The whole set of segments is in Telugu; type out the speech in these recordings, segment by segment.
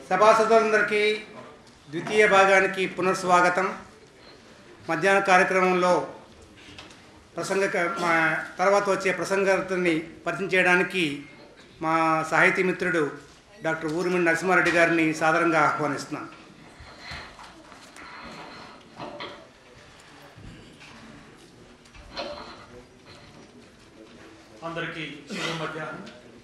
సభాసదులందరికీ ద్వితీయ భాగానికి పునఃస్వాగతం మధ్యాహ్న కార్యక్రమంలో ప్రసంగ మా తర్వాత వచ్చే ప్రసంగతని పరిచయం చేయడానికి మా సాహితీ మిత్రుడు డాక్టర్ ఊరిమిడి నరసింహారెడ్డి గారిని సాదరంగా ఆహ్వానిస్తున్నాను అందరికీ శుభ మధ్యాహ్నం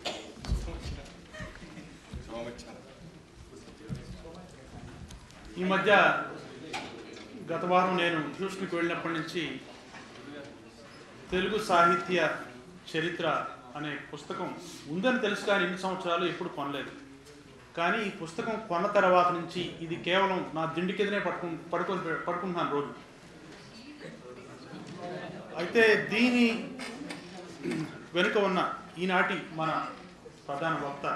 ఈ మధ్య గత వారం నేను హ్యూస్టన్కి వెళ్ళినప్పటి నుంచి తెలుగు సాహిత్య చరిత్ర అనే పుస్తకం ఉందని తెలుసు కానీ ఇన్ని సంవత్సరాలు ఎప్పుడు కొనలేదు కానీ ఈ పుస్తకం కొన్న తర్వాత నుంచి ఇది కేవలం నా దిండి కిందనే పట్టుకు పడుకొని పడుకుంటున్నాను రోజు అయితే దీని వెనుక ఉన్న ఈనాటి మన ప్రధాన వక్త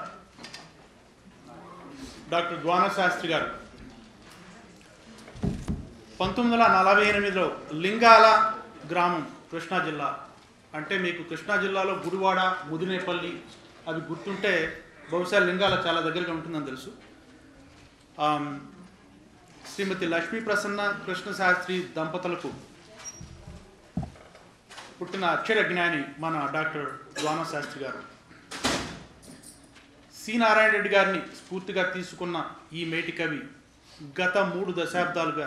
డాక్టర్ ద్వాన శాస్త్రి గారు పంతొమ్మిది వందల నలభై ఎనిమిదిలో లింగాల గ్రామం కృష్ణా జిల్లా అంటే మీకు కృష్ణా జిల్లాలో గుడివాడ ముదినేపల్లి అవి గుర్తుంటే బహుశా లింగాల చాలా దగ్గరగా ఉంటుందని తెలుసు ఆమ్, శ్రీమతి లక్ష్మీ ప్రసన్న కృష్ణ శాస్త్రి దంపతులకు పుట్టిన అక్షర జ్ఞాని మన డాక్టర్ ద్వాన శాస్త్రి గారు సి నారాయణ రెడ్డి గారిని స్ఫూర్తిగా తీసుకున్న ఈ మేటి కవి గత మూడు దశాబ్దాలుగా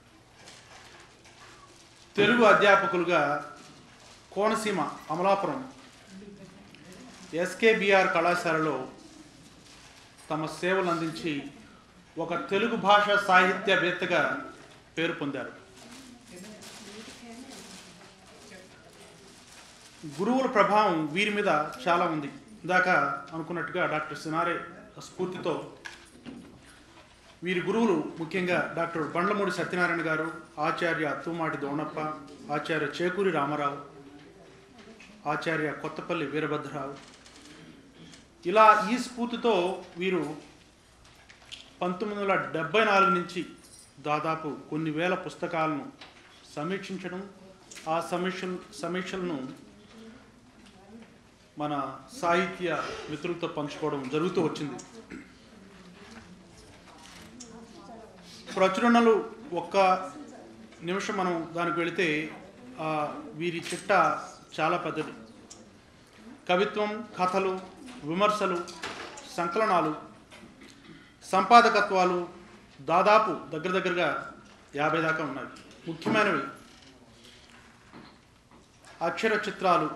తెలుగు అధ్యాపకులుగా కోనసీమ అమలాపురం ఎస్కేబిఆర్ కళాశాలలో తమ సేవలు అందించి ఒక తెలుగు భాష సాహిత్యవేత్తగా పేరు పొందారు గురువుల ప్రభావం వీరి మీద చాలా ఉంది ఇందాక అనుకున్నట్టుగా డాక్టర్ సినారే స్ఫూర్తితో వీరి గురువులు ముఖ్యంగా డాక్టర్ బండ్లమూడి సత్యనారాయణ గారు ఆచార్య అత్తుమాటి దోణప్ప ఆచార్య చేకూరి రామారావు ఆచార్య కొత్తపల్లి వీరభద్రరావు ఇలా ఈ స్ఫూర్తితో వీరు పంతొమ్మిది వందల డెబ్బై నాలుగు నుంచి దాదాపు కొన్ని వేల పుస్తకాలను సమీక్షించడం ఆ సమీక్ష సమీక్షలను మన సాహిత్య మిత్రులతో పంచుకోవడం జరుగుతూ వచ్చింది ప్రచురణలు ఒక్క నిమిషం మనం దానికి వెళితే ఆ, వీరి చిట్ట చాలా పెద్దది కవిత్వం కథలు విమర్శలు సంకలనాలు సంపాదకత్వాలు దాదాపు దగ్గర దగ్గరగా యాభై దాకా ఉన్నాయి ముఖ్యమైనవి అక్షర చిత్రాలు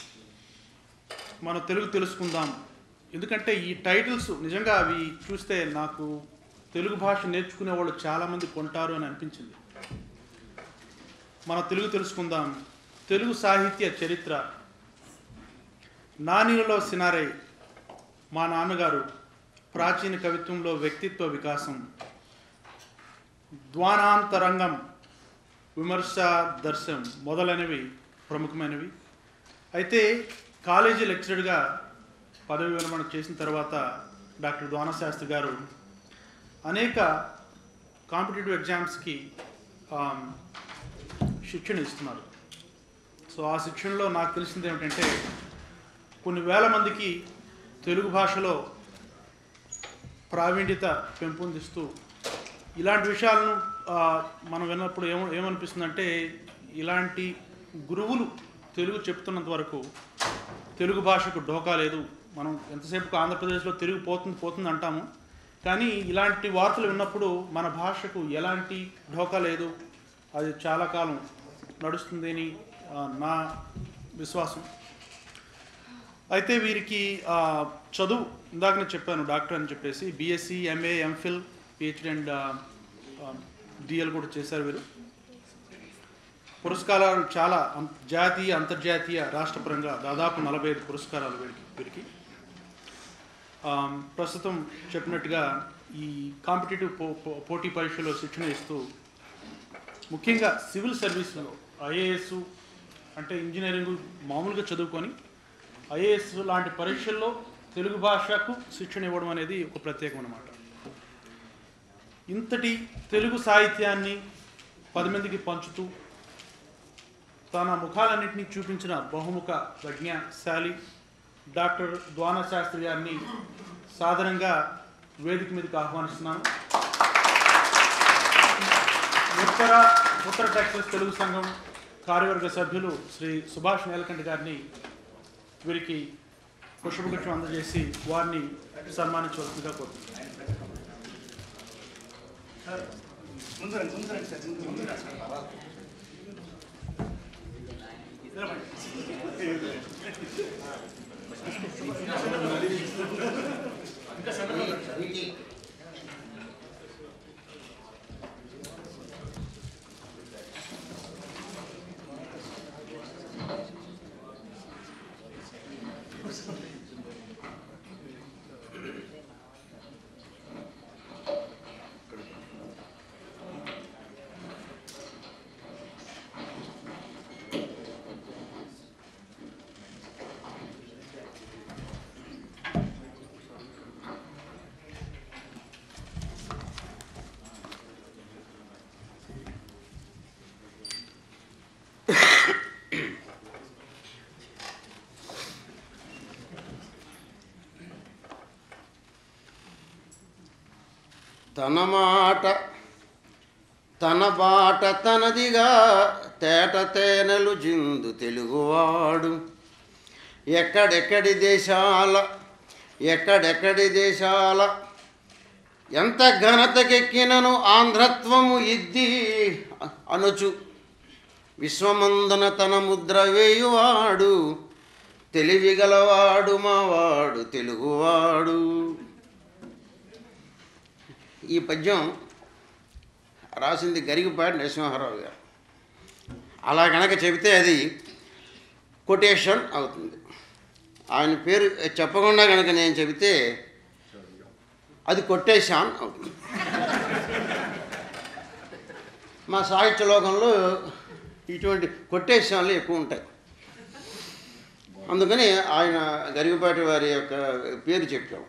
మన తెలుగు తెలుసుకుందాం ఎందుకంటే ఈ టైటిల్స్ నిజంగా అవి చూస్తే నాకు తెలుగు భాష నేర్చుకునే వాళ్ళు చాలామంది కొంటారు అని అనిపించింది మన తెలుగు తెలుసుకుందాం తెలుగు సాహిత్య చరిత్ర నానీలలో సినారై మా నాన్నగారు ప్రాచీన కవిత్వంలో వ్యక్తిత్వ వికాసం ద్వానాంతరంగం విమర్శ దర్శనం మొదలైనవి ప్రముఖమైనవి అయితే కాలేజీ లెక్చరర్గా పదవి విరమణ చేసిన తర్వాత డాక్టర్ ద్వాన శాస్త్రి గారు అనేక కాంపిటేటివ్ ఎగ్జామ్స్కి ఆమ్, శిక్షణ ఇస్తున్నారు సో ఆ శిక్షణలో నాకు తెలిసింది ఏమిటంటే కొన్ని వేల మందికి తెలుగు భాషలో ప్రావీణ్యత పెంపొందిస్తూ ఇలాంటి విషయాలను ఆ, మనం విన్నప్పుడు ఏమ ఏమనిపిస్తుందంటే ఇలాంటి గురువులు తెలుగు చెప్తున్నంత వరకు తెలుగు భాషకు ఢోకా లేదు మనం ఎంతసేపు ఆంధ్రప్రదేశ్లో తెలుగు పోతుంది పోతుంది అంటాము కానీ ఇలాంటి వార్తలు విన్నప్పుడు మన భాషకు ఎలాంటి ఢోకా లేదు అది చాలా కాలం నడుస్తుంది అని ఆ, నా విశ్వాసం అయితే వీరికి ఆ, చదువు ఇందాక నేను చెప్పాను డాక్టర్ అని చెప్పేసి BSc MA MPhil PhD and DL కూడా చేశారు వీరు పురస్కారాలు చాలా అం- జాతీయ అంతర్జాతీయ రాష్ట్రపరంగా దాదాపు నలభై ఐదు పురస్కారాలు వీరికి వీరికి ఆమ్, ప్రస్తుతం చెప్పినట్టుగా ఈ కాంపిటేటివ్ పో పో- పోటీ పరీక్షలో శిక్షణ ఇస్తూ ముఖ్యంగా సివిల్ సర్వీస్లో ఐఏఎస్ అంటే ఇంజనీరింగ్ మామూలుగా చదువుకొని ఐఏఎస్ లాంటి పరీక్షల్లో తెలుగు భాషకు శిక్షణ ఇవ్వడం అనేది ఒక ప్రత్యేకం అన్నమాట ఇంతటి తెలుగు సాహిత్యాన్ని పది మందికి పంచుతూ తన ముఖాలన్నింటినీ చూపించిన బహుముఖ ప్రజ్ఞాశాలి డాక్టర్ ద్వాన శాస్త్రి గారిని సాధారణంగా వేదిక మీదకి ఆహ్వానిస్తున్నాను ఉత్తర ఉత్తర టెక్సస్ తెలుగు సంఘం కార్యవర్గ సభ్యులు శ్రీ సుభాష్ నేలకంటి గారిని వీరికి పుష్పగుచ్చం అందజేసి వారిని సన్మానించవలసిందిగా కోరుతున్నాను ముందు రండి, ముందు రండి సార్, ముందు ముందు రండి సార్. తన మాట తన బాట తనదిగా తేట తేనెలు జిందు తెలుగువాడు ఎక్కడెక్కడి దేశాల ఎక్కడెక్కడి దేశాల ఎంత ఘనతకెక్కినను ఆంధ్రత్వము ఇద్ది అనుచు విశ్వమందన తన ముద్ర వేయువాడు తెలివిగలవాడు మావాడు తెలుగువాడు ఈ పద్యం రాసింది గరిగిపాటి నరసింహారావు గారు అలా కనుక చెబితే అది కొటేషన్ అవుతుంది ఆయన పేరు చెప్పకుండా కనుక నేను చెబితే అది కొట్టేశాన్ అవుతుంది మా సాహిత్య లోకంలో ఇటువంటి కొట్టేశాన్లు ఎక్కువ ఉంటాయి అందుకని ఆయన గరిగిపాటి వారి యొక్క పేరు చెప్పాము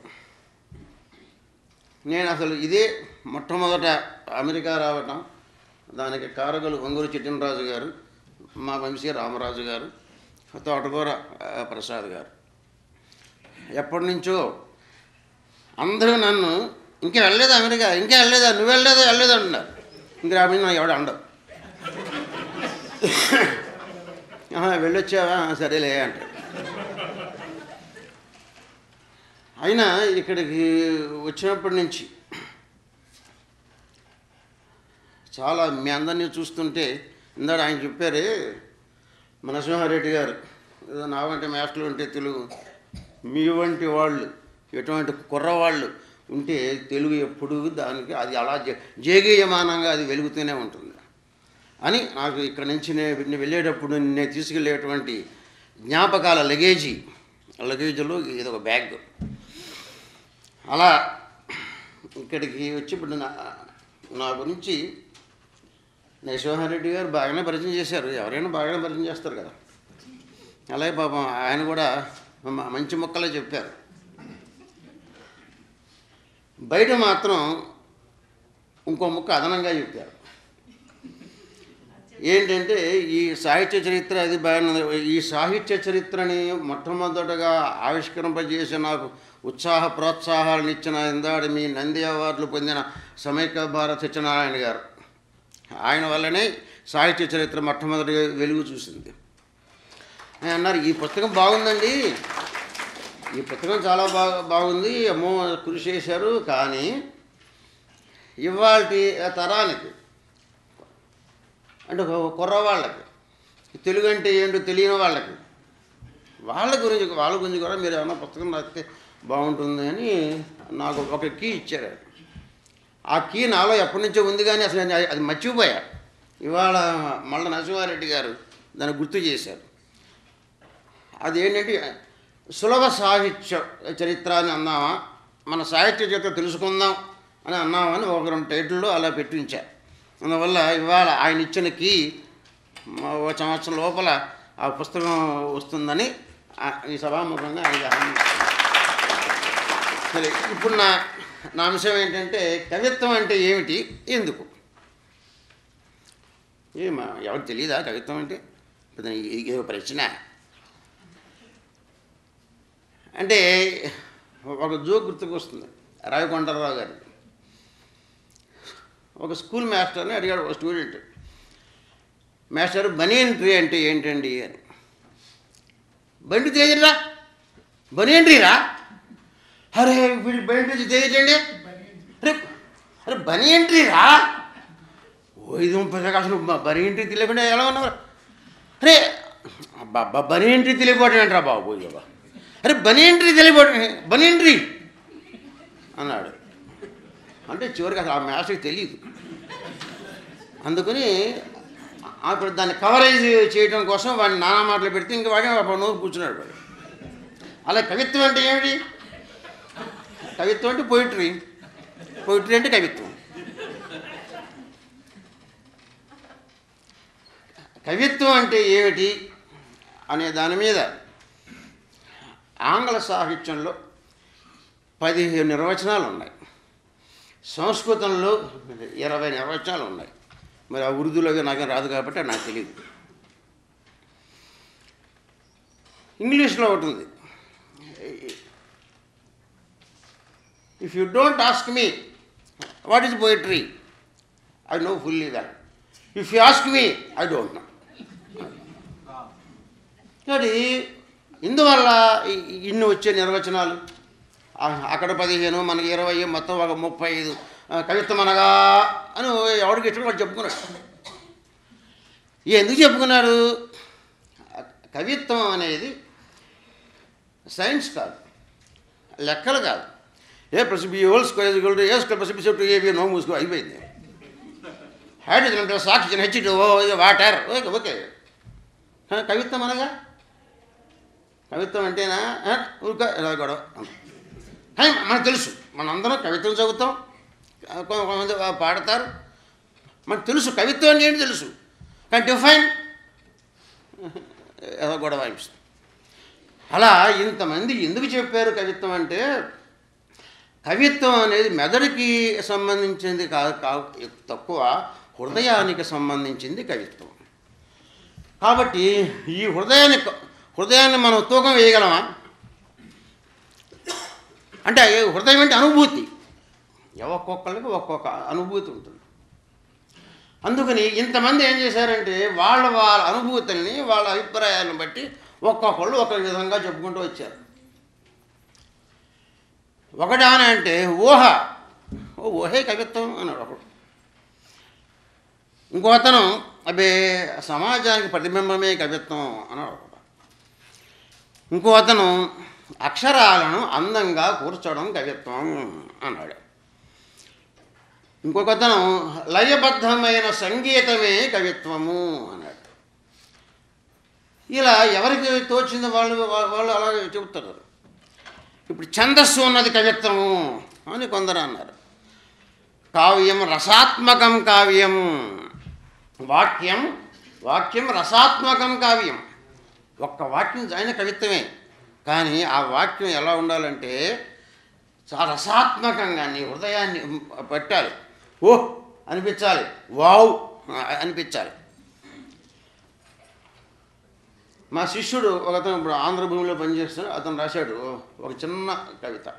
నేను అసలు ఇదే మొట్టమొదట అమెరికా రావటం దానికి కారకులు ఒంగూరు చిట్టినరాజు గారు మా వంశీ రామరాజు గారు తోటకూర ఆ, ప్రసాద్ గారు ఎప్పటి నుంచో అందరూ నన్ను ఇంకా వెళ్ళలేదా అమెరికా ఇంకా వెళ్ళలేదా నువ్వు వెళ్ళలేదా వెళ్ళలేదా అంటున్నారు ఇంకా రాబోయే నాకు ఎవడు అండవు "ఆహా, వెళ్ళొచ్చావా సరేలే అంటారు అయినా ఇక్కడికి వచ్చినప్పటి నుంచి చాలా మీ అందరినీ చూస్తుంటే ఇందాక ఆయన చెప్పారే మన నరసింహారెడ్డి గారు ఏదో నా వంటి మాస్టర్లు ఉంటే తెలుగు మీ వంటి వాళ్ళు ఎటువంటి కుర్రవాళ్ళు ఉంటే తెలుగు ఎప్పుడు దానికి అది అలా జే- జేగీయమానంగా అది వెలుగుతూనే ఉంటుంది అని నాకు ఇక్కడ నుంచి నేను వెళ్ళేటప్పుడు నేను తీసుకెళ్ళేటువంటి జ్ఞాపకాల లగేజీ లగేజీలో ఇది ఒక బ్యాగ్ అలా ఇక్కడికి వచ్చి ఇప్పుడు నా నా గురించి నరసింహారెడ్డి గారు బాగానే పరిచయం చేశారు ఎవరైనా బాగానే పరిచయం చేస్తారు కదా అలాగే పాపం ఆయన కూడా మ- మంచి మొక్కలే చెప్పారు బయట మాత్రం ఇంకో ముక్క అదనంగా చెప్పారు ఏంటంటే ఈ సాహిత్య చరిత్ర అది బాగా ఈ సాహిత్య చరిత్రని మొట్టమొదటగా ఆవిష్కరింపజేసి నాకు ఉత్సాహ ప్రోత్సాహాలను ఇచ్చిన ఇందాడు మీ నంది అవార్డులు పొందిన సమైక్య భారత్ సత్యనారాయణ గారు ఆయన వల్లనే సాహిత్య చరిత్ర మొట్టమొదటి వెలుగు చూసింది ఆయన అన్నారు ఈ పుస్తకం బాగుందండి ఈ పుస్తకం చాలా బాగా బాగుంది అమ్మో కృషి చేశారు కానీ ఇవాళ తరానికి అంటే ఒక కుర్రవాళ్ళకి తెలుగు అంటే ఏంటో తెలియని వాళ్ళకి వాళ్ళ గురించి వాళ్ళ గురించి కూడా మీరు ఏమైనా పుస్తకం రాస్తే బాగుంటుంది అని నాకు ఒక కీ ఇచ్చారు ఆ కీ నాలో ఎప్పటి నుంచో ఉంది కానీ అసలు నేను అది మర్చిపోయా ఇవాళ మళ్ళీ నరసింహారెడ్డి గారు దాన్ని గుర్తు చేశారు అది ఏంటంటే సులభ సాహిత్య చరిత్ర అని అన్నామా మన సాహిత్య చరిత్ర తెలుసుకుందాం అని అన్నామని ఒక రెండు టైటిల్లో అలా పెట్టించారు అందువల్ల ఇవాళ ఆయన ఇచ్చిన కీ మా ఓ సంవత్సరం లోపల ఆ పుస్తకం వస్తుందని ఆ- ఈ సభాముఖంగా ఆయన హామీ సరే ఇప్పుడు నా నా అంశం ఏంటంటే కవిత్వం అంటే ఏమిటి ఎందుకు ఏమా ఎవరు తెలియదా కవిత్వం అంటే పెద్ద ఇది- ఇదో ప్రశ్న అంటే ఒక జోక్ గుర్తుకు వస్తుంది రావికొండరావు గారు ఒక స్కూల్ మాస్టర్ని అడిగాడు ఒక స్టూడెంట్ మాస్టర్ బనియన్ ట్రీ అంటే ఏంటండి అని బండి తేజరా బనియన్ ట్రీరా అరే వీళ్ళు బండి ట్రీ తేజండి అరే అరే బనియన్ ట్రీరా ఓ ఇది ముప్పై అసలు బనియన్ ట్రీ తెలియకుండా ఎలా ఉన్నారు అరే అబ్బా బనియన్ ట్రీ తెలియపోవడం ఏంట్రా బాబు పోయి బాబా అరే బనియన్ ట్రీ తెలియపోవడం బనియన్ ట్రీ అన్నాడు అంటే చివరికి అసలు ఆ మాస్టర్కి తెలియదు అందుకని అప్పుడు దాన్ని కవరేజ్ చేయడం కోసం వాడిని నానా మాటలు పెడితే ఇంక వాడే అప్పుడు నోరు కూర్చున్నాడు వాడు అలా కవిత్వం అంటే ఏమిటి కవిత్వం అంటే పొయిటరీ పొయిటరీ అంటే కవిత్వం కవిత్వం అంటే ఏమిటి అనే దాని మీద ఆంగ్ల సాహిత్యంలో పదిహేను నిర్వచనాలు ఉన్నాయి సంస్కృతంలో ఇరవై నిర్వచనాలు ఉన్నాయి మరి ఆ ఉర్దూలో అవి నాకేం రాదు కాబట్టి నాకు తెలియదు ఇంగ్లీష్లో ఒకటి ఉంది if you don't ask me what is poetry I know fully well if you ask me I don't know కాబట్టి ఇందువల్ల ఈ- ఇన్ని వచ్చే నిర్వచనాలు ఆ- అక్కడ పదిహేను మనకి ఇరవై మొత్తం ఒక ముప్పై ఐదు ఆ, కవిత్వం అనగా అని ఎవరికి ఇష్టం వాడు చెప్పుకున్నాడు ఎందుకు చెప్పుకున్నాడు ఆ, కవిత్వం అనేది సైన్స్ కాదు లెక్కలు కాదు A plus B whole square equal to A square plus B set AB నో మూసుకో అయిపోయింది హైడ్రోజన్ అంటే సాక్షి H O water okay okay కానీ కవిత్వం అనగా కవిత్వం అంటేనా ఆ, ఊరిక ఇలా గొడవ హై, మనకు తెలుసు మనందరం కవిత్వం చదువుతాం కొ- కొంతమంది పాడతారు మనకు తెలుసు కవిత్వం అంటే ఏంటి తెలుసు కానీ డిఫైన్ ఏదో గొడవ అనిపిస్తుంది అలా ఇంతమంది ఎందుకు చెప్పారు కవిత్వం అంటే కవిత్వం అనేది మెదడుకి సంబంధించింది కాదు కా తక్కువ హృదయానికి సంబంధించింది కవిత్వం కాబట్టి ఈ హృదయాన్ని హృదయాన్ని మనం తూకం వేయగలమా అంటే హృదయం అంటే అనుభూతి ఒక్కొక్కరికి ఒక్కొక్క అనుభూతి ఉంటుంది అందుకని ఇంతమంది ఏం చేశారంటే వాళ్ళ వాళ్ళ అనుభూతుల్ని వాళ్ళ అభిప్రాయాలను బట్టి ఒక్కొక్కళ్ళు ఒక విధంగా చెప్పుకుంటూ వచ్చారు ఒకటి అని అంటే ఊహ ఓ ఊహే కవిత్వం అన్నాడు ఒకడు ఇంకో అతను అబ్బే సమాజానికి ప్రతిబింబమే కవిత్వం అన్నాడు ఒకడు ఇంకో అతను అక్షరాలను అందంగా కూర్చోవడం కవిత్వం అన్నాడు ఇంకొక అతను లయబద్ధమైన సంగీతమే కవిత్వము అన్నాడు ఇలా ఎవరికి తోచింది వాళ్ళు వా- వాళ్ళు అలాగే చెబుతారు ఇప్పుడు ఛందస్సు ఉన్నది కవిత్వము అని కొందరు అన్నారు కావ్యం రసాత్మకం కావ్యం వాక్యం వాక్యం రసాత్మకం కావ్యం ఒక్క వాక్యం ఆయన కవిత్వమే కానీ ఆ వాక్యం ఎలా ఉండాలంటే చాలా రసాత్మకంగా నీ హృదయాన్ని పెట్టాలి ఓ అనిపించాలి వావ్ అనిపించాలి మా శిష్యుడు ఒక అతను ఇప్పుడు ఆంధ్రభూమిలో పనిచేస్తున్నాడు అతను రాశాడు ఒక చిన్న కవిత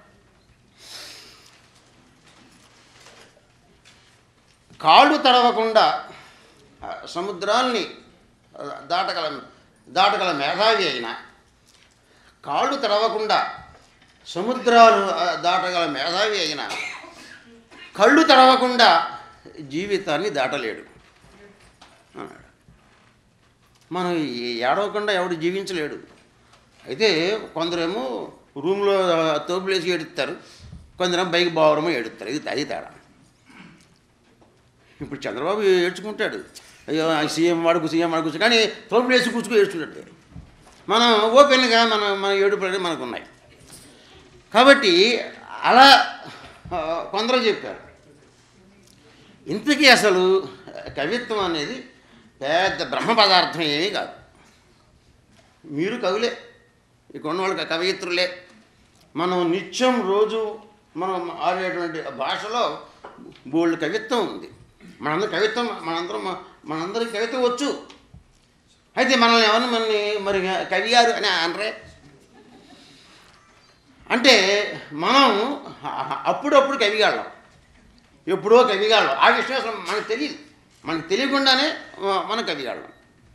కాళ్ళు తడవకుండా ఆ, సముద్రాల్ని ఆ, దాటగల దాటగల మేధావి అయిన కాళ్ళు తడవకుండా సముద్రాలు ఆ, దాటగల మేధావి అయిన కళ్ళు తడవకుండా జీవితాన్ని దాటలేడు అన్నాడు మనం ఈ ఏడవకుండా ఎవడు జీవించలేడు అయితే కొందరేమో రూమ్లో తోపులేసి ఏడుస్తారు కొందరేమో బైక్ బావరమో ఏడుస్తారు ఇది అది తేడా ఇప్పుడు చంద్రబాబు ఏడ్చుకుంటాడు అయ్యో ఆ సీఎం వాడుకు సీఎం వాడుకు కానీ తోపులు వేసి కూర్చుకు ఏడ్చుకుంటాడు మనం ఓపెన్గా మన మన ఏడుపులు మనకు ఉన్నాయి కాబట్టి అలా ఆ, కొందరు చెప్పారు ఇంతకీ అసలు కవిత్వం అనేది పెద్ద బ్రహ్మ పదార్థం ఏమీ కాదు మీరు కవులే ఇక్కడ ఉన్న వాళ్ళకి కవయిత్రులే మనం నిత్యం రోజు మనం ఆడేటువంటి భాషలో బోల్డ్ కవిత్వం ఉంది మనందరం కవిత్వం మనందరం మనందరికి కవిత్వం వచ్చు అయితే మనల్ని ఎవరిని మనని మరి కవి గారు అని అనరే అంటే మనం అప్పుడప్పుడు కవిగాళ్ళం ఎప్పుడో కవిగాళ్ళం ఆ విషయం అసలు మనకు తెలియదు మనకు తెలియకుండానే మ- మనం కవిగాళ్ళం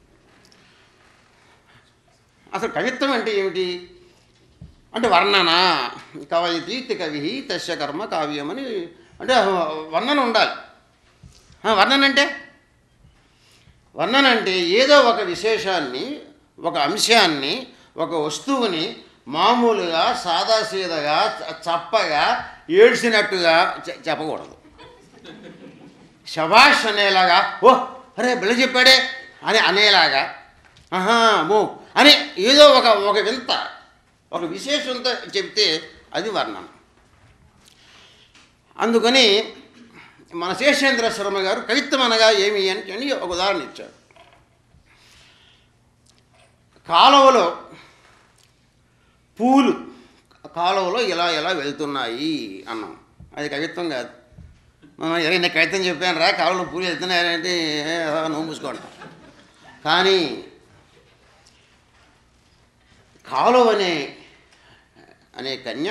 అసలు కవిత్వం అంటే ఏమిటి అంటే వర్ణన కవయితి కవి తస్య కర్మ కావ్యం అని అంటే వర్ణన ఉండాలి ఆ, వర్ణన అంటే వర్ణన అంటే ఏదో ఒక విశేషాన్ని ఒక అంశాన్ని ఒక వస్తువుని మామూలుగా సాదాసీదగా చ- చప్పగా ఏడ్చినట్టుగా చె- చెప్పకూడదు శబాష్ అనేలాగా ఓ అరే బిళ్ళ చెప్పాడే అని అనేలాగా ఆహా మో అని ఏదో ఒక ఒక వింత ఒక విశేషంతో చెప్తే అది వర్ణన అందుకని మన శేషేంద్ర శర్మ గారు కవిత్వం అనగా ఏమి అని అని ఒక ఉదాహరణ ఇచ్చారు కాలువలో పూలు కాలువలో ఇలా ఇలా వెళ్తున్నాయి అన్నాం అది కవిత్వం కాదు మనం ఏదైనా కవిత్వం చెప్పాను రా కాలువలో పూలు వెళ్తున్నాయంటే నోము మూసుకోండి కానీ కాలువ అనే అనే కన్య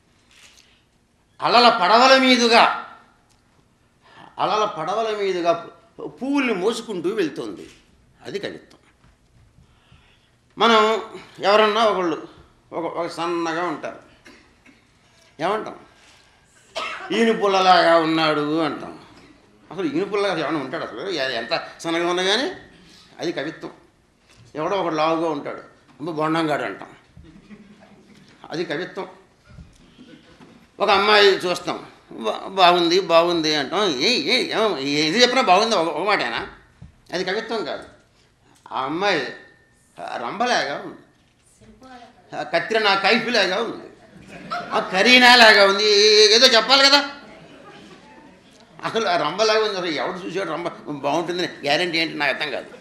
అలల పడవల మీదుగా అలల పడవల మీదుగా పువ్వుల్ని మోసుకుంటూ వెళ్తుంది అది కవిత్వం మనం ఎవరన్నా ఒకళ్ళు ఒక ఒక సన్నగా ఉంటారు ఏమంటాం ఈయన పుల్లలాగా ఉన్నాడు అంటాం అసలు ఈయన పుల్లగా ఏమైనా ఉంటాడు అసలు ఎ- ఎంత సన్నగా ఉన్నా కానీ అది కవిత్వం ఎవడో ఒకడు లావుగా ఉంటాడు అమ్మ బొండంగాడు అంటాం అది కవిత్వం ఒక అమ్మాయి చూస్తాం బా- బాగుంది బాగుంది అంటాం ఏ ఏ ఏం- ఏది చెప్పినా బాగుంది ఒక ఒక మాటేనా అది కవిత్వం కాదు ఆ అమ్మాయి రంబలాగా ఉంది ఆ కత్తిర నా కైఫిలాగా ఉంది ఆ కరీనాలాగా ఉంది ఏ- ఏదో చెప్పాలి కదా అసలు ఆ రంబలాగా ఉంది అసలు ఎవడు చూసాడు రంబ బాగుంటుందని గ్యారంటీ ఏంటి నాకు అర్థం కాదు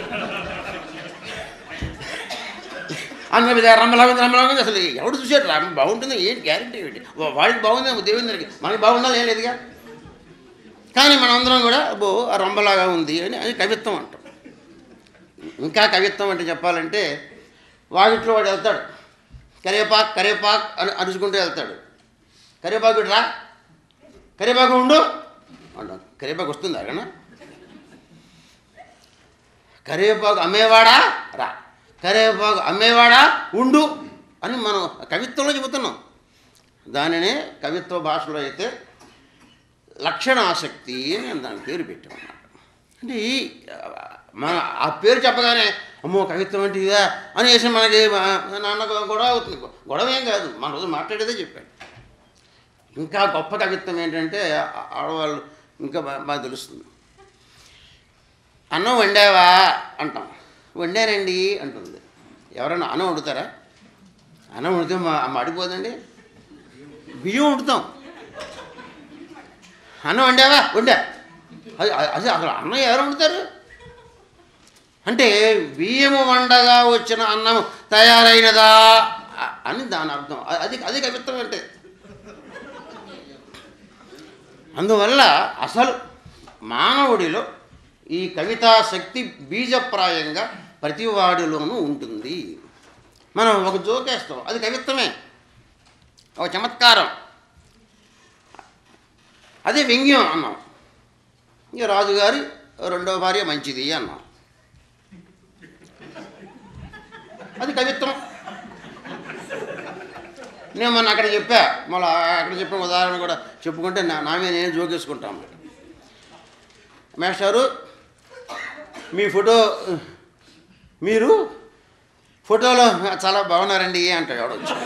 అన్న మీద రంబలాగా ఉంది రంబలాగా ఉంది అసలు ఎవడు చూసాడు రంబ బాగుంటుంది ఏంటి గ్యారంటీ ఏంటి వా- వాడికి బాగుంది దేవుందరికి మనకి బాగుండాలి ఏం లేదుగా కానీ మనందరం కూడా అబ్బో ఆ రంబలాగా ఉంది అని అది కవిత్వం అంటాం ఇంకా కవిత్వం అంటే చెప్పాలంటే వాకిట్లో వాడు వెళ్తాడు కరివేపాక్ కరివేపాక్ అని అరుచుకుంటూ వెళ్తాడు కరివేపాకు ఇటు రా కరివేపాకు ఉండు అంటాం కరివేపాకు వస్తుంది అరగనా కరివేపాకు అమ్మేవాడా రా కరివేపాకు అమ్మేవాడా ఉండు అని మనం కవిత్వంలో చెబుతున్నాం దానినే కవిత్వ భాషలో అయితే లక్షణాసక్తి అని దాని పేరు పెట్టామన్నమాట అంటే ఈ మన ఆ పేరు చెప్పగానే అమ్మో కవిత్వం అంటే ఇదా అనేసి మనకి మా- నాన్న గొడవ అవుతుంది గొడవ ఏం కాదు మన రోజు మాట్లాడేదే చెప్పాడు ఇంకా గొప్ప కవిత్వం ఏంటంటే ఆ- ఆడవాళ్ళు ఇంకా బా- బాగా తెలుస్తుంది అన్నం వండావా అంటాం వండానండి అంటుంది ఎవరైనా అన్నం వండుతారా అన్నం వండితే మా మడిపోదండి బియ్యం వండుతాం అన్నం వండావా వండా అది అది అసలు అన్నం ఎవరు వండుతారు అంటే బియ్యము వండగా వచ్చిన అన్నం తయారైనదా అ- అని దాని అర్థం అ- అది అది కవిత్వం అంటే అందువల్ల అసలు మానవుడిలో ఈ కవితా శక్తి బీజప్రాయంగా ప్రతి వాడిలోనూ ఉంటుంది మనం ఒక జోకేస్తాం అది కవిత్వమే ఒక చమత్కారం అదే వ్యంగ్యం అన్నాం ఇక రాజుగారి రెండవ భార్య మంచిది అన్నాం అది కవిత్వం నేను మొన్న అక్కడ చెప్పా మళ్ళీ అక్కడ చెప్పిన ఉదాహరణ కూడా చెప్పుకుంటే నా నా మీద నేను జోకేసుకుంటాం మేస్టారు మీ ఫోటో మీరు ఫోటోలో చాలా బాగున్నారండి అంటాడు ఎవడో వచ్చి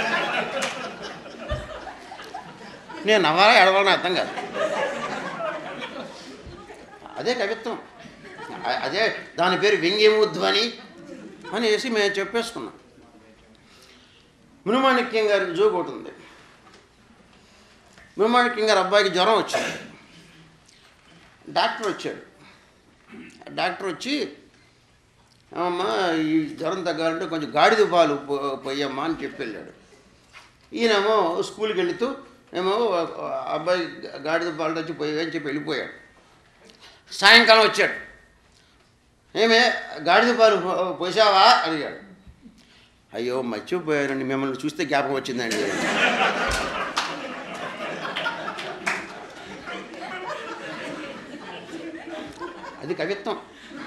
నేను నవ్వాలా ఎడవాలని అర్థం కాదు అదే కవిత్వం అ- అదే దాని పేరు వ్యంగ్యముధ్వని అని వేసి మేము చెప్పేసుకున్నాం మునుమాణిక్యం గారికి జోక్ ఒకటి ఉంది మునుమాణిక్యం గారి అబ్బాయికి జ్వరం వచ్చింది డాక్టర్ వచ్చాడు డాక్టర్ వచ్చి అమ్మా ఈ జ్వరం తగ్గాలంటే కొంచెం గాడిద పాలు పో- పోయమ్మా అని చెప్పి వెళ్ళాడు ఈయనేమో స్కూల్కి వెళుతూ ఏమో అబ్బాయి గాడిద పాలు వచ్చి పోయి అని చెప్పి వెళ్ళిపోయాడు సాయంకాలం వచ్చాడు ఏమే గాడిద పాలు పో- పోసావా అడిగాడు అయ్యో మర్చిపోయానండి మిమ్మల్ని చూస్తే జ్ఞాపకం వచ్చిందండి అది కవిత్వం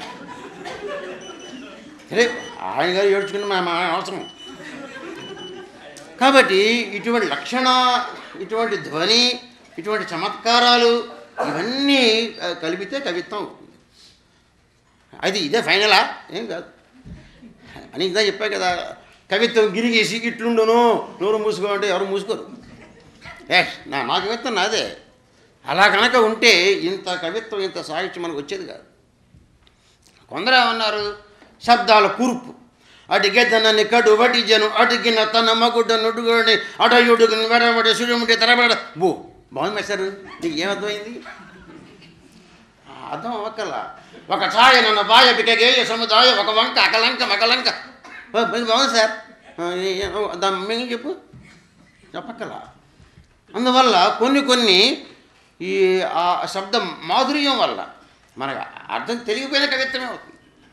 సరే ఆయన గారు ఏడ్చుకుని మా మా అవసరం కాబట్టి ఇటువంటి లక్షణ ఇటువంటి ధ్వని ఇటువంటి చమత్కారాలు ఇవన్నీ ఆ, కలిపితే కవిత్వం అవుతుంది అది ఇదే ఫైనలా ఏం కాదు అని ఇందా చెప్పా కదా కవిత్వం గిరిగేసి ఇట్లుండును నోరు మూసుకో అంటే ఎవరు మూసుకోరు ఏ నా నా కవిత్వం నాదే అలా కనుక ఉంటే ఇంత కవిత్వం ఇంత సాహిత్యం మనకు వచ్చేది కాదు కొందరు ఏమన్నారు శబ్దాల కూర్పు అటుగే తనని కడు వటిజను అటుగిన తన మగుడ్డ నుడుగుని అటయుడుగుని వెడబడి సుడుముడి తరబడ బో బాగుంది మేస్తారు నీకు ఏమర్థమైంది ఆ, అర్థం అవ్వకల్లా ఒక ఛాయ నన్న బాయ బికగేయ సముదాయ ఒక వంక అకలంక మకలంక ఓ, ఇది బాగుంది సార్ ఆ, ఏ- ఏ- ఓ, దాని మిగిలిన చెప్పు చెప్పక్కలా అందువల్ల కొన్ని కొన్ని ఈ ఆ శబ్దం మాధుర్యం వల్ల మనకు అర్థం తెలియపోయిన కవిత్వమే అవుతుంది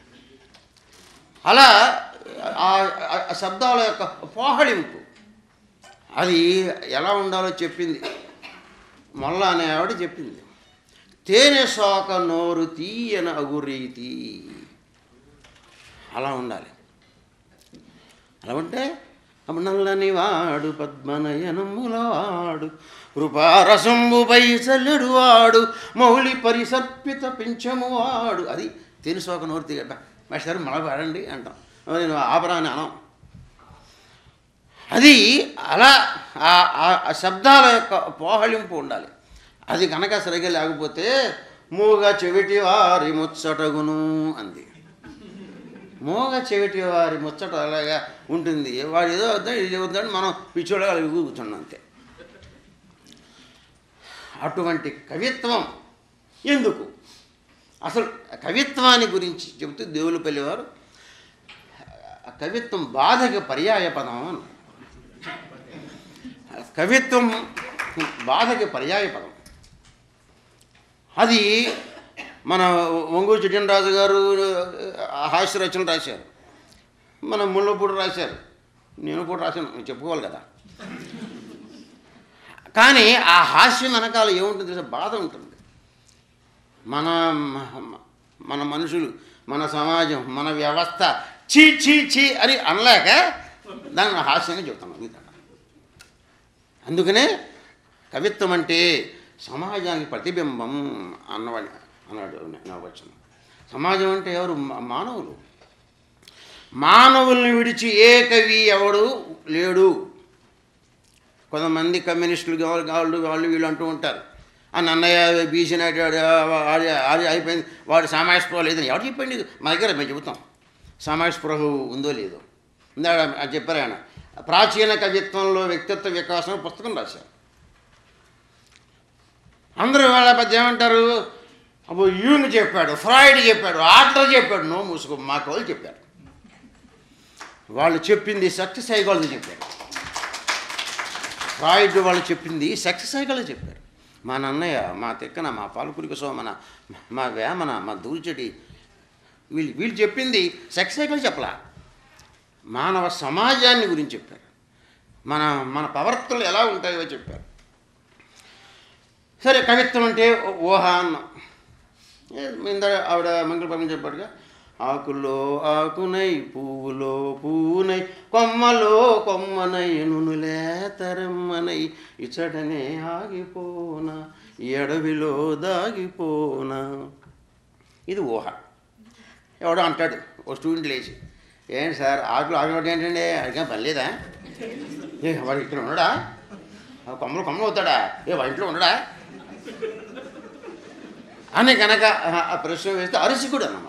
అలా ఆ ఆ- ఆ శబ్దాల యొక్క పోహళింపు అది ఎలా ఉండాలో చెప్పింది మొల్ల అనే ఆవిడ చెప్పింది తేనె సోక నోరు తీయన అగురీతి అలా ఉండాలి అలా ఉంటే అప్పుడు నల్లని వాడు పద్మనయనముల వాడు కృపారసంబుపై చల్లడు వాడు మౌళి పరిసర్పిత పెంచము వాడు అది తెలుసు ఒక నోరు తీగ మాస్టర్ మళ్ళీ పాడండి అంటాం నేను ఆపరా అని అనం అది అలా ఆ- ఆ- ఆ శబ్దాల యొక్క పోహళింపు ఉండాలి అది కనుక సరిగా లేకపోతే మూగ చెవిటి వారి ముచ్చటగును అంది మోగ చెవిటి వారి ముచ్చట అలాగా ఉంటుంది వాడు ఏదో వద్దాడు ఇది వద్దాడు మనం పిచ్చోడగా కూర్చున్నాం అంతే అటువంటి కవిత్వం ఎందుకు అసలు కవిత్వాన్ని గురించి చెబుతూ దేవులపల్లి వారు ఆ కవిత్వం బాధకి పర్యాయ పదం అన్నారు. కవిత్వం బాధకి పర్యాయ పదం అది మన ఒంగూరు చిట్టనరాజు గారు ఆ హాస్య రచనలు రాశారు మన ముళ్ళపూడి రాశారు నేను కూడా రాశాను చెప్పుకోవాలి కదా కానీ ఆ హాస్యం వెనకాల ఏముంటుంది తెలుసా? బాధ ఉంటుంది మన మన మనుషులు మన సమాజం మన వ్యవస్థ చీ చీ చీ అని అనలేక దాన్ని హాస్యంగా చెప్తాను ఇది అందుకనే కవిత్వం అంటే సమాజానికి ప్రతిబింబం అన్నవాడి అన్నాడు నా వచ్చిన సమాజం అంటే ఎవరు మా- మానవులు మానవుల్ని విడిచి ఏ కవి ఎవడు లేడు కొంతమంది కమ్యూనిస్టులు కావాలి వాళ్ళు వాళ్ళు వీళ్ళు అంటూ ఉంటారు ఆ నన్నయ్య బీసీ నాయుడు ఆడి ఆడి అయిపోయింది వాడు సామాజిక స్పృహ లేదని ఎవరు చెప్పండి మా దగ్గర మేము చెబుతాం సామాజిక స్పృహ ఉందో లేదో ఇందాక అది చెప్పారు ఆయన ప్రాచీన కవిత్వంలో వ్యక్తిత్వ వికాసం అనే పుస్తకం రాశారు అందరూ వాళ్ళ పెద్ద ఏమంటారు అబ్బో యూంగ్ చెప్పాడు ఫ్రాయిడ్ చెప్పాడు ఆర్డర్ చెప్పాడు నో మూసుకో మాకు వాళ్ళు చెప్పారు వాళ్ళు చెప్పింది సక్సెస్ సైకాలజీ చెప్పారు ఫ్రాయిడ్ వాళ్ళు చెప్పింది సెక్స్ సైకాలజీ చెప్పారు మా నన్నయ్య మా తిక్కన మా పాలకురికి సోమన మా వేమన మా దూర్చటి వీళ్ళు వీళ్ళు చెప్పింది సెక్స్ సైకాలజీ చెప్పలా మానవ సమాజాన్ని గురించి చెప్పారు మన మన ప్రవర్తనలు ఎలా ఉంటాయో చెప్పారు సరే కవిత్వం అంటే ఊహ అన్నాం ఏ, ఇందా ఆవిడ మంగళపరం చెప్పాడుగా ఆకులో ఆకునై పువ్వులో పువ్వునై కొమ్మలో కొమ్మనై నునులే తరమ్మనై ఇచ్చటనే ఆగిపోనా ఈ అడవిలో దాగిపోనా ఇది ఊహ ఎవడో అంటాడు ఓ స్టూడెంట్ లేచి ఏంటి సార్ ఆకులు ఆకులు ఏంటండి అడిగా పని లేదా ఏ వాడు ఇక్కడ ఉండడా ఆ కొమ్మలు కొమ్మలు అవుతాడా ఏ వాడి ఇంట్లో ఉండడా అని కనుక ఆ- ఆ ప్రశ్న వేస్తే అరసికుడు అన్నమాట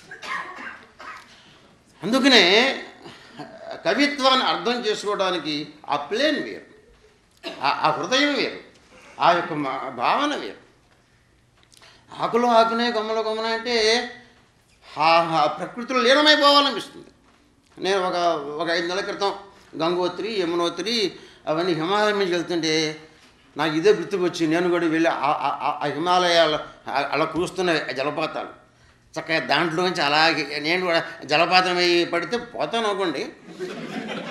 అందుకనే కవిత్వాన్ని అర్థం చేసుకోవడానికి ఆ ప్లేన్ వేరు ఆ- ఆ హృదయం వేరు ఆ యొక్క మా- భావన వేరు ఆకులు ఆకునే కొమ్మలు కొమ్మన అంటే ఆ ఆ ప్రకృతిలో లీనమైపోవాలనిపిస్తుంది నేను ఒక ఒక ఐదు నెలల క్రితం గంగోత్రి యమునోత్రి అవన్నీ హిమాలయం నుంచి వెళ్తుంటే నాకు ఇదే గుర్తుకొచ్చి నేను కూడా వెళ్ళి ఆ- ఆ- ఆ- ఆ హిమాలయాలు ఆ- అలా కూస్తున్న జలపాతాలు చక్కగా దాంట్లోంచి అలాగే నేను కూడా జలపాతం అయి పడితే పోతాను అనుకోండి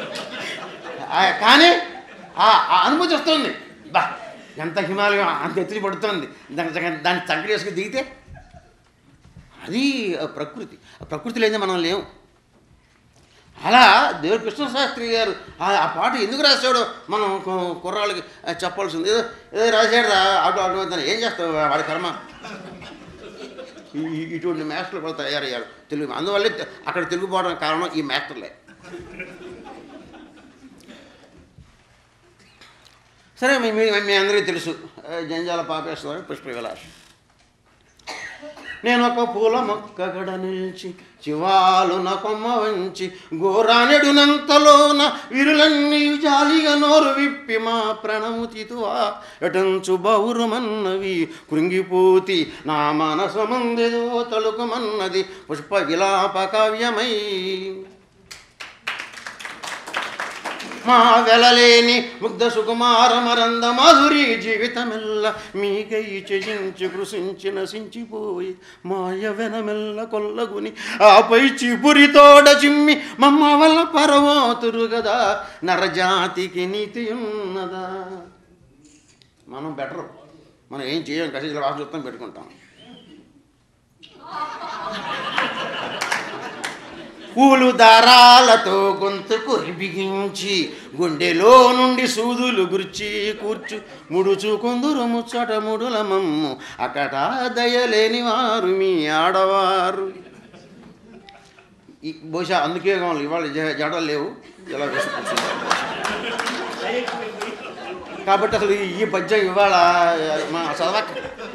ఆ- కానీ ఆ ఆ అనుభూతి వస్తుంది బా ఎంత హిమాలయం అంత ఎత్తులు పడుతుంది దాని దాన్ని చక్కటి వేసుకుని దిగితే అది ఆ ప్రకృతి ఆ ప్రకృతి లేదే మనం లేము అలా దేవుడు కృష్ణశాస్త్రి గారు ఆ ఆ పాట ఎందుకు రాశాడో మనం కు- కుర్రాళ్ళకి ఆ, చెప్పాల్సింది ఏదో ఏదో రాశాడు రా ఆటో ఆటో అవుతాను ఏం చేస్తావు వాడి కర్మ ఈ- ఈ- ఇటువంటి మాస్టర్లు కూడా తయారయ్యారు తెలుగు అందువల్లే తె- అక్కడ తెలుగు పోవడం కారణం ఈ మాస్టర్లే సరే మీ మీ మీ అందరికీ తెలుసు ఆ, జంజాల పాపేశ్వర పుష్ప విలాస్ నేను ఒక పూల మొక్క గడ నిలిచి చివాలున కొమ్మ వంచి గోరానెడునంతలోన విరులన్నీ జాలిగా నోరు విప్పి మా ప్రణముతితువా ఎటంచు బౌరుమన్నవి కృంగిపోతి నా మనసమందిదో తలుకుమన్నది పుష్ప విలాప కావ్యమై మా వెలలేని ముగ్ధ సుకుమార మరంద మాధురి జీవితమెల్ల మీకై చెజించి కృషించి నశించిపోయి మాయ వెనమెల్ల కొల్లగుని ఆపై చిపురితోడ చిమ్మి మమ్మ వల్ల పరవోతురు గదా నరజాతికి నీతి ఉన్నదా మనం బెటర్ మనం ఏం చేయం కసి వాసుత్వం పెట్టుకుంటాం పూలు దారాలతో గొంతుకు బిగించి గుండెలో నుండి సూదులు గుర్చి కూర్చు ముడుచు కొందురు ముచ్చట ముడుల మమ్ము అకట దయలేని వారు మీ ఆడవారు ఈ బహుశా అందుకే కావాలి ఇవాళ జ- జడలు లేవు ఇలా వేసి కూర్చుంటారు కాబట్టి అసలు ఈ- ఈ పద్యం ఇవాళ మా చదవక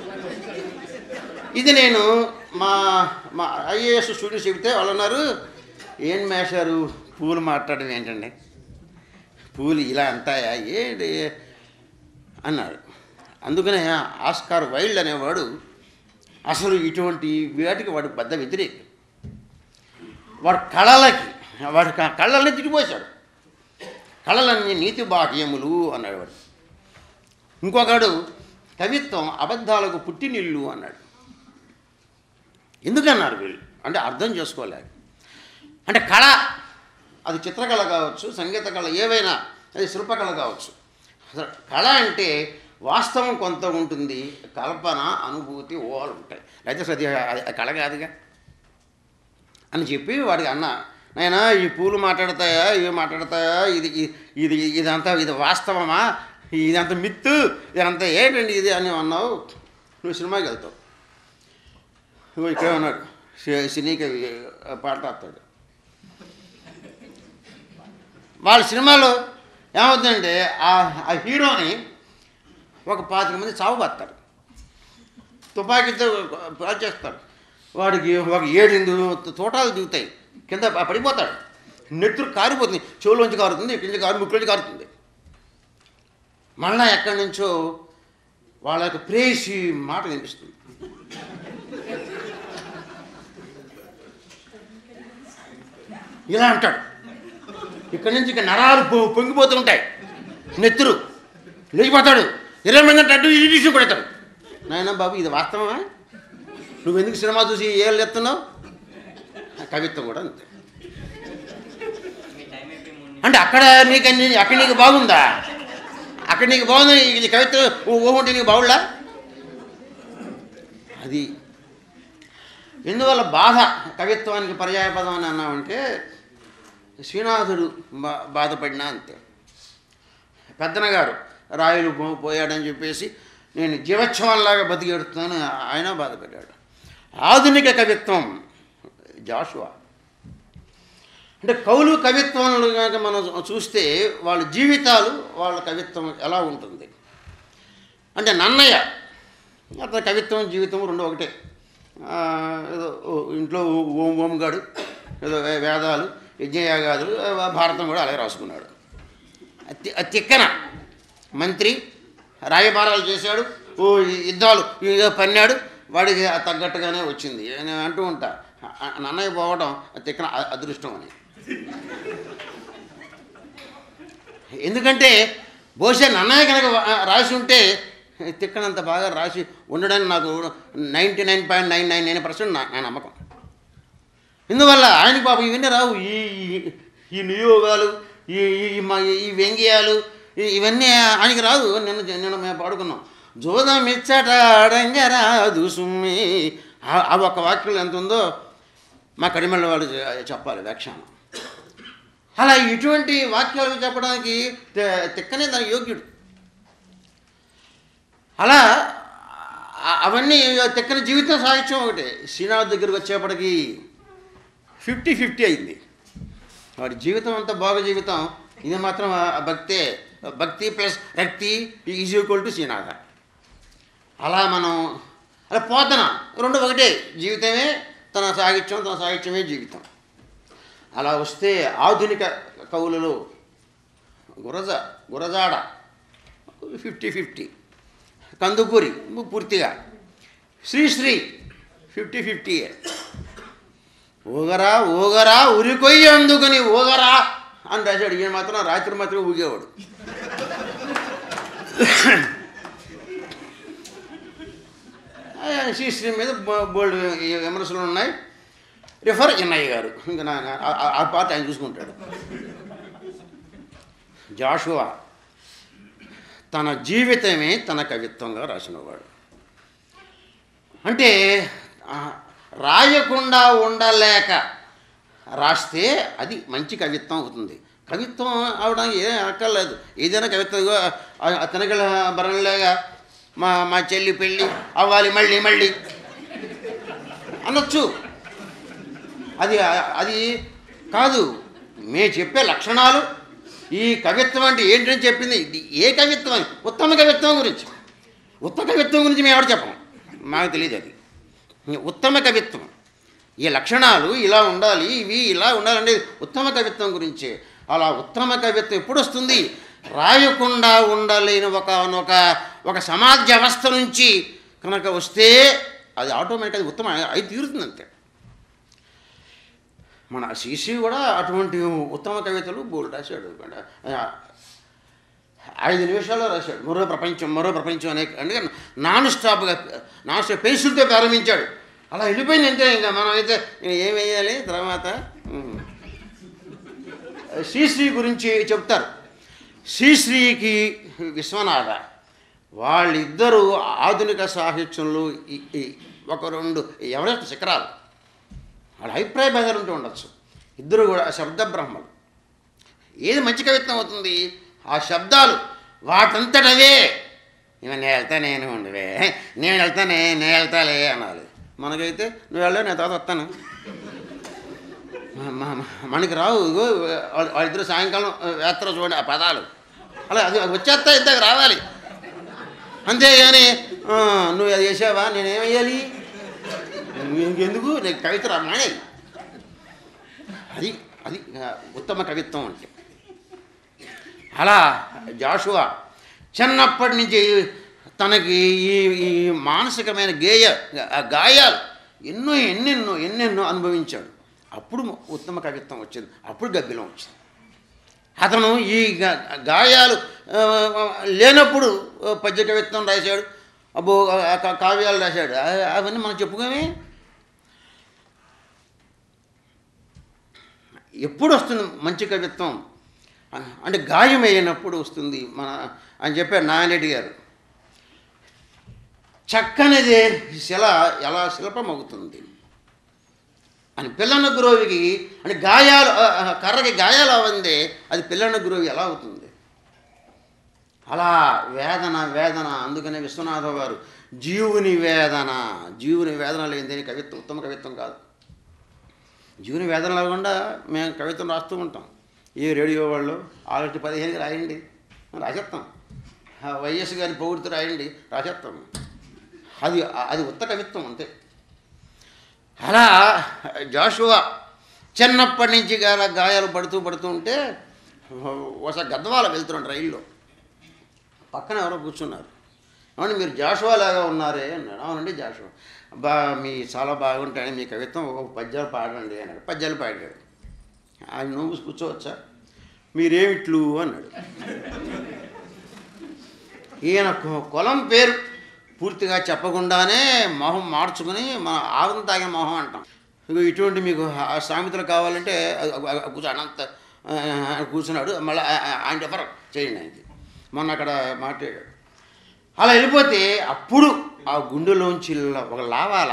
ఇది నేను మా మా ఐఏఎస్ స్టూడెంట్స్ చెబితే వాళ్ళు అన్నారు ఏం మేషారు పూలు మాట్లాడడం ఏంటండి పూలు ఇలా అంతాయా ఏంటి అన్నాడు అందుకనే ఆస్కార్ వైల్డ్ అనేవాడు అసలు ఇటువంటి వేటికి వాడు పెద్ద వ్యతిరేకి వాడు కళలకి వాడు క- కళ్ళల్ని తిరిగిపోశాడు కళలన్నీ నీతి బాహ్యములు అన్నాడు వాడు ఇంకొకడు కవిత్వం అబద్ధాలకు పుట్టినిల్లు అన్నాడు ఎందుకన్నారు వీళ్ళు అంటే అర్థం చేసుకోలేక అంటే కళ అది చిత్రకళ కావచ్చు సంగీత కళ ఏవైనా అది శిల్పకళ కావచ్చు అసలు కళ అంటే వాస్తవం కొంత ఉంటుంది కల్పన అనుభూతి ఊహలు ఉంటాయి అయితే అసలు అది అది కళ కాదుగా అని చెప్పి వాడికి అన్న నాయనా ఈ పూలు మాట్లాడతాయా ఇవి మాట్లాడతాయా ఇది ఇ- ఇది ఇదంతా ఇది వాస్తవమా ఇదంతా మిత్తు ఇదంతా ఏంటండి ఇది అని అన్నావు నువ్వు సినిమాకి వెళ్తావు ఇగో ఇక్కడే ఉన్నాడు సి- సినీకి పాట రాస్తాడు వాళ్ళ సినిమాలో ఏమవుతుందంటే ఆ ఆ హీరోని ఒక పాతిక మంది చావుబత్తారు తుపాకీతో కాల్ చేస్తాడు వాడికి ఒక ఏడెనిమిది తోటాలు దిగుతాయి కింద పడిపోతాడు నెత్తురు కారిపోతుంది చెవులోంచి కారుతుంది ఇక్కడి నుంచి కారు ముక్కులోంచి కారుతుంది మళ్ళా ఎక్కడి నుంచో వాళ్ళ యొక్క ప్రేసి మాట వినిపిస్తుంది ఇలా అంటాడు ఇక్కడి నుంచి ఇక నరాలు పొ- పొంగిపోతూ ఉంటాయి నెత్తురు లేచిపోతాడు ఇరవై మంది అంటే అడ్డు ఇది తీసి కొడతాడు నాయన బాబు ఇది వాస్తవమా నువ్వు ఎందుకు సినిమా చూసి ఏళ్ళు ఎత్తున్నావు కవిత్వం కూడా అంతే అంటే అక్కడ నీకు అన్ని- అక్కడ నీకు బాగుందా అక్కడ నీకు బాగుంది ఇది కవిత్వం ఊహుంటే నీకు బాగుండా అది ఎందువల్ల బాధ కవిత్వానికి పర్యాయపదం అని అన్నామంటే శ్రీనాథుడు బా బాధపడినా అంతే పెద్దన గారు రాయులు పో- పోయాడని చెప్పేసి నేను జీవోత్సవంలాగా బతికెడుతున్నాను ఆయన బాధపడ్డాడు ఆధునిక కవిత్వం జాషువా అంటే కవులు కవిత్వాలు కనుక మనం చూస్తే వాళ్ళ జీవితాలు వాళ్ళ కవిత్వం ఎలా ఉంటుంది అంటే నన్నయ్య అతని కవిత్వం జీవితం రెండు ఒకటే ఆ, ఏదో ఓ ఇంట్లో ఓం ఓంగాడు ఏదో వే- వేదాలు యజ్ఞయాగాదులు ఆ, భారతం కూడా అలాగే రాసుకున్నాడు అతి అతి తిక్కన మంత్రి రాయబారాలు చేశాడు ఓ యుద్ధాలు ఏదో పన్నాడు వాడికి ఆ తగ్గట్టుగానే వచ్చింది నేను అంటూ ఉంటా అ- నన్నయ్య పోవడం ఆ తిక్కన అ- అదృష్టం అని ఎందుకంటే బహుశా నన్నయ్య కనుక వా- రాసి ఉంటే తిక్కనంత బాగా రాసి ఉండడానికి నాకు ninety nine point nine nine nine percent నా నా నమ్మకం ఇందువల్ల ఆయనకి పాపం ఇవన్నీ రావు ఈ ఈ- ఈ నియోగాలు ఈ ఈ- ఈ మ- ఈ వ్యంగ్యాలు ఈ- ఇవన్నీ ఆయనకి రాదు నిన్న నిన్న మేము పాడుకున్నాం జోదమిచ్చట అడంగరాదు సుమ్మి ఆ- ఆ ఒక్క వాక్యం ఎంత ఉందో మా కడిమళ్ళ వాళ్ళు చె- చెప్పాలి వ్యాఖ్యానం అలా ఇటువంటి వాక్యాలు చెప్పడానికి తె- తిక్కనే దానికి యోగ్యుడు అలా ఆ- అవన్నీ తిక్కని జీవితం సాహిత్యం ఒకటే శ్రీనాథ్ దగ్గరికి వచ్చేప్పటికి ఫిఫ్టీ ఫిఫ్టీ అయింది వాడి జీవితం అంతా బాగా జీవితం ఇది మాత్రం ఆ భక్తే భక్తి ప్లస్ రక్తి ఈజ్ ఈక్వల్ టు శ్రీనాథ అలా మనం అలా పోతన రెండు ఒకటే జీవితమే తన సాహిత్యం తన సాహిత్యమే జీవితం అలా వస్తే ఆధునిక కవులలో గురజ గురజాడ ఫిఫ్టీ ఫిఫ్టీ కందుకూరి పూర్తిగా శ్రీశ్రీ ఫిఫ్టీ ఫిఫ్టీ ఊగరా ఊగరా ఉరికొయ్యి అందుకుని ఊగరా అని రాశాడు ఈయన మాత్రం రాత్రి మాత్రం ఊగేవాడు ఆ, శ్రీశ్రీ మీద బో- బోల్డ్ విమర్శలు ఉన్నాయి రిఫర్ ఎన్నయ్య గారు ఇంకా నా నా- ఆ- ఆ- ఆ పార్ట్ ఆయన చూసుకుంటాడు జాషువా తన జీవితమే తన కవిత్వంగా రాసినవాడు అంటే ఆ, రాయకుండా ఉండలేక రాస్తే అది మంచి కవిత్వం అవుతుంది కవిత్వం అవడానికి ఏం అక్కర్లేదు ఏదైనా కవిత్వం ఇగో, ఆ- ఆ తినగల బరణలేగా మా మా చెల్లి పెళ్ళి అవ్వాలి మళ్ళీ మళ్ళీ అనొచ్చు అది అది కాదు మేము చెప్పే లక్షణాలు ఈ కవిత్వం అంటే ఏంటని చెప్పింది ఇది ఏ కవిత్వం అని ఉత్తమ కవిత్వం గురించి ఉత్తమ కవిత్వం గురించి మేము ఎవరు చెప్పం మాకు తెలియదు అది ఉత్తమ కవిత్వం ఈ లక్షణాలు ఇలా ఉండాలి ఇవి ఇలా ఉండాలనేది ఉత్తమ కవిత్వం గురించే అలా ఉత్తమ కవిత్వం ఎప్పుడు వస్తుంది రాయకుండా ఉండలేని ఒక ఒక ఒక సమాజ వ్యవస్థ నుంచి కనుక వస్తే అది ఆటోమేటిక్ అది ఉత్తమ అది తీరుతుంది అంతే మన శిశి కూడా అటువంటి ఉత్తమ కవితలు బోల్డ్ రాశాడు ఆ, ఐదు నిమిషాల్లో రాశాడు మరో ప్రపంచం మరో ప్రపంచం అనే అంటే నాన్ స్టాప్గా నాన్ స్టాప్ పెన్సిల్తో ప్రారంభించాడు అలా వెళ్ళిపోయింది అంతే ఇంకా మనం అయితే ఏం వేయాలి తర్వాత ఉమ్. శ్రీశ్రీ గురించి చెప్తారు శ్రీశ్రీకి విశ్వనాథ వాళ్ళిద్దరూ ఆధునిక సాహిత్యంలో ఈ- ఈ ఒక రెండు ఎవరెస్ట్ శిఖరాలు వాళ్ళ అభిప్రాయ భేదాలు ఉంటూ ఉండొచ్చు ఇద్దరు కూడా శబ్ద బ్రహ్మలు ఏది మంచి కవిత్వం అవుతుంది ఆ శబ్దాలు వాటంతటవే ఇవ నేను వెళ్తా నేను ఉండవే నేను వెళ్తానే నేను వెళ్తాలే అనాలి మనకైతే నువ్వు వెళ్ళా నేను తర్వాత వస్తాను మ- మ- మ- మనకి రావు ఇగో వాళ్ళ- వాళ్ళిద్దరు సాయంకాలం వేస్తారు చూడండి ఆ పదాలు అలా అది వచ్చేస్తా ఇంతకు రావాలి అంతేగాని "ఆ, నువ్వు అది చేసావా నేనేమయ్యాలి ఇంకెందుకు నేను కవిత రామాయణ అది అది ఆ, ఉత్తమ కవిత్వం అంటే అలా జాషువా చిన్నప్పటి నుంచి తనకి ఈ ఈ మానసికమైన గేయ ఆ గాయాలు ఎన్నో ఎన్నెన్నో ఎన్నెన్నో అనుభవించాడు అప్పుడు ఉత్తమ కవిత్వం వచ్చింది అప్పుడు గబ్బిలం వచ్చింది అతను ఈ గా- గాయాలు ఆ, లేనప్పుడు పద్య కవిత్వం రాశాడు అబ్బో ఆ కా- కావ్యాలు రాశాడు ఆ- అవన్నీ మనం చెప్పుకోమే ఎప్పుడు వస్తుంది మంచి కవిత్వం అంటే గాయం అయినప్పుడు వస్తుంది మన అని చెప్పారు నారాయణరెడ్డి గారు చక్కనిది శిల ఎలా శిల్పం అవుతుంది అని పిల్లన్న గురువుకి అంటే గాయాలు ఆ, ఆ, కర్రకి గాయాలు అవందే అది పిల్లన్న గురువు ఎలా అవుతుంది అలా వేదన వేదన అందుకనే విశ్వనాథ గారు జీవుని వేదన జీవుని వేదన లేనిదే కవిత్వం ఉత్తమ కవిత్వం కాదు జీవుని వేదన లేకుండా మేము కవిత్వం రాస్తూ ఉంటాం ఏ రేడియో వాళ్ళు ఆగస్టు పదిహేనుకి రాయండి రాసేస్తాం ఆ వైఎస్ గారి పొగుడుతూ రాయండి రాసేస్తాం అది అది ఉత్త కవిత్వం అంతే అలా జాషువా చిన్నప్పటి నుంచి గాల గాయాలు పడుతూ పడుతూ ఉంటే ఒకసారి గద్వాల వెళ్తున్నాడు రైల్లో పక్కన ఎవరో కూర్చున్నారు అవును మీరు జాషువా లాగా ఉన్నారే అన్నాడు అవునండి జాషువా బా మీ చాలా బాగుంటాయని మీ కవిత్వం ఒక పద్యాలు పాడండి అన్నాడు పద్యాలు పాడాడు ఆయన నువ్వు కూర్చోవచ్చా మీరేమిట్లు అన్నాడు ఈయన కొ- కులం పేరు పూర్తిగా చెప్పకుండానే మొహం మార్చుకుని మన ఆవిరం తాగే మొహం అంటాం ఇగో ఇటువంటి మీకు ఆ సామెతలు కావాలంటే అది- అది- అది కూర్చో అనంత ఆ, ఆయన కూర్చున్నాడు మళ్ళీ ఆయన ఎవరు చేయండి ఆయనకి మొన్న అక్కడ మాట్లాడాడు అలా వెళ్ళిపోతే అప్పుడు ఆ గుండెలోంచి ల- ఒక లావాల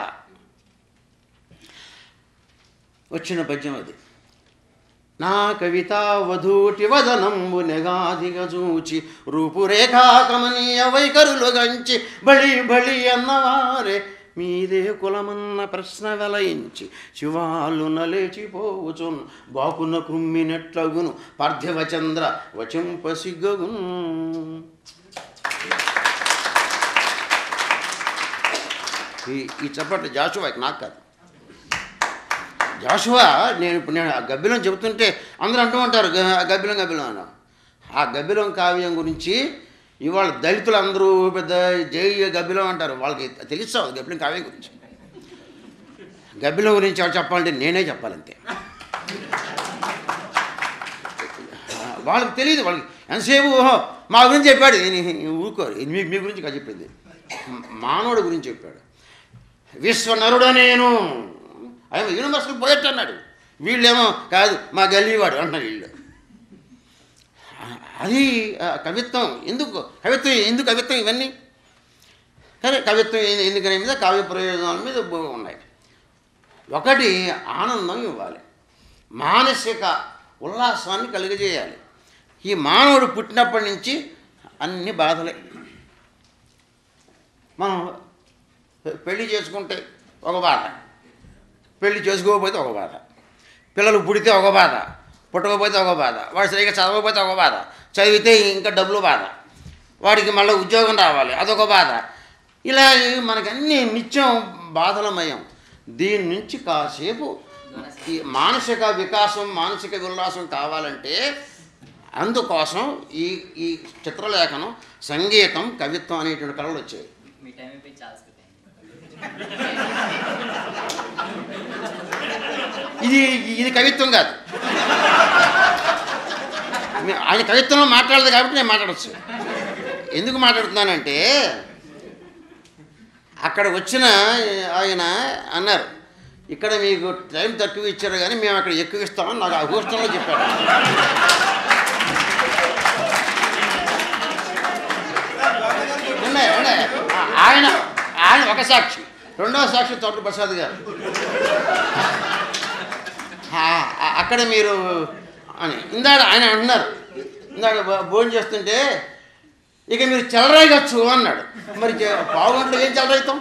వచ్చిన పద్యం అది నా కవిత వధూటి వదనంబు నెగాదిగ చూచి రూపురేఖా కమనీయ వైఖరులు గంచి బళి బళి అన్నవారే మీరే కులమన్న ప్రశ్న వెలయించి శివాలు నలేచిపోవుచున్ బాకున కృమ్మినట్లగును పార్థివచంద్ర వచింప సిగ్గగును ఈ ఈ చప్పట్లు జాషువాకి నాకు కాదు జాషువా నేను ఇప్పుడు నేను ఆ గబ్బిలం చెబుతుంటే అందరూ అంటూ ఉంటారు "గ- గబ్బిలం గబ్బిలం అన్న ఆ గబ్బిలం కావ్యం గురించి ఇవాళ దళితులు అందరూ పెద్ద జై గబ్బిలం అంటారు వాళ్ళకి తెలుస్తావు గబ్బిలం కావ్యం గురించి గబ్బిలం గురించి ఎవరు చెప్పాలంటే నేనే చెప్పాలంతే వాళ్ళకి తెలియదు వాళ్ళకి ఎంతసేపు ఓహో మా గురించి చెప్పాడు నేను ఊరుకోరు ఇది మీ మీ గురించి కాదు చెప్పింది మానవుడి గురించి చెప్పాడు విశ్వనరుడ నేను ఆయన యూనివర్సిటీ పోయట్ అన్నాడు వీళ్ళేమో కాదు మా గల్లీవాడు అంటున్నారు వీళ్ళు అది ఆ, కవిత్వం ఎందుకు కవిత్వం ఎందుకు కవిత్వం ఇవన్నీ సరే కవిత్వం ఎందు- ఎందుకనే మీద కావ్య ప్రయోజనాల మీద బో- ఉన్నాయి ఒకటి ఆనందం ఇవ్వాలి మానసిక ఉల్లాసాన్ని కలుగజేయాలి ఈ మానవుడు పుట్టినప్పటి నుంచి అన్ని బాధలే మనం పెళ్లి చేసుకుంటే ఒక బాధ పెళ్లి చేసుకోకపోతే ఒక బాధ పిల్లలు పుడితే ఒక బాధ పుట్టకపోతే ఒక బాధ వాడు సరిగ్గా చదవకపోతే ఒక బాధ చదివితే ఇంకా డబ్బులు బాధ వాడికి మళ్ళీ ఉద్యోగం రావాలి అదొక బాధ ఇలా మనకి అన్ని నిత్యం బాధలమయం దీని నుంచి కాసేపు ఈ మానసిక వికాసం మానసిక ఉల్లాసం కావాలంటే అందుకోసం ఈ ఈ చిత్రలేఖనం సంగీతం కవిత్వం అనేటువంటి కళలు వచ్చాయి మీ టైం అయిపోయి చాలా స్కిప్ ఇది ఇది కవిత్వం కాదు మే- ఆయన కవిత్వంలో మాట్లాడదు కాబట్టి నేను మాట్లాడచ్చు ఎందుకు మాట్లాడుతున్నానంటే అక్కడ వచ్చిన ఆయన అన్నారు ఇక్కడ మీకు టైం తక్కువ ఇచ్చారు కానీ మేము అక్కడ ఎక్కువ ఇస్తామని నాకు ఆ హోస్టల్లో చెప్పాడు ఉన్నాయి ఉన్నాయి ఆ- ఆయన ఆయన ఒక సాక్షి రెండవ సాక్షి తోట ప్రసాద్ గారు ఆ, ఆ, అక్కడ మీరు అని ఇందాక ఆయన అంటున్నారు ఇందాక భో- భోజనం చేస్తుంటే ఇక మీరు చెలరాయగచ్చు అన్నాడు మరి చె- పావు గంటలో ఏం చెలరైతాం